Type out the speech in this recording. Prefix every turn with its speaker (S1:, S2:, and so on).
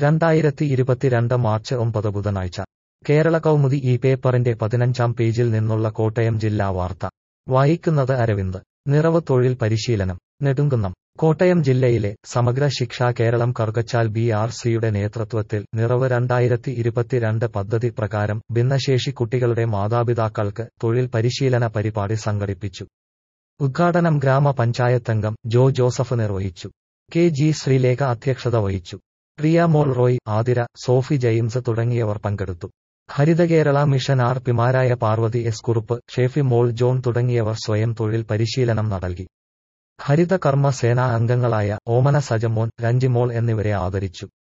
S1: രണ്ടായിരത്തി ഇരുപത്തിരണ്ട് മാർച്ച് ഒമ്പത് ബുധനാഴ്ച കേരള കൗമുദി ഈ പേപ്പറിന്റെ പതിനഞ്ചാം പേജിൽ നിന്നുള്ള കോട്ടയം ജില്ലാ വാർത്ത വായിക്കുന്നത് അരവിന്ദ് നിറവ് തൊഴിൽ പരിശീലനം നെടുങ്കുന്നം കോട്ടയം ജില്ലയിലെ സമഗ്ര ശിക്ഷ കേരളം കറുകച്ചാൽ ബി ആർ സിയുടെ നേതൃത്വത്തിൽ നിറവ് രണ്ടായിരത്തി ഇരുപത്തിരണ്ട് പദ്ധതി പ്രകാരം ഭിന്നശേഷി കുട്ടികളുടെ മാതാപിതാക്കൾക്ക് തൊഴിൽ പരിശീലന പരിപാടി സംഘടിപ്പിച്ചു ഉദ്ഘാടനം ഗ്രാമപഞ്ചായത്തംഗം ജോ ജോസഫ് നിർവഹിച്ചു കെ ജി ശ്രീലേഖ അധ്യക്ഷത വഹിച്ചു പ്രിയ മോൾ റോയ് ആതിര സോഫി ജെയിംസ് തുടങ്ങിയവർ പങ്കെടുത്തു ഹരിത കേരള മിഷൻ ആർ പിമാരായ പാർവതി എസ് കുറുപ്പ് ഷേഫി മോൾ ജോൺ തുടങ്ങിയവർ സ്വയം തൊഴിൽ പരിശീലനം നൽകി ഹരിത കർമ്മ സേനാ അംഗങ്ങളായ ഓമന സജമോൻ രഞ്ജിമോൾ എന്നിവരെ ആദരിച്ചു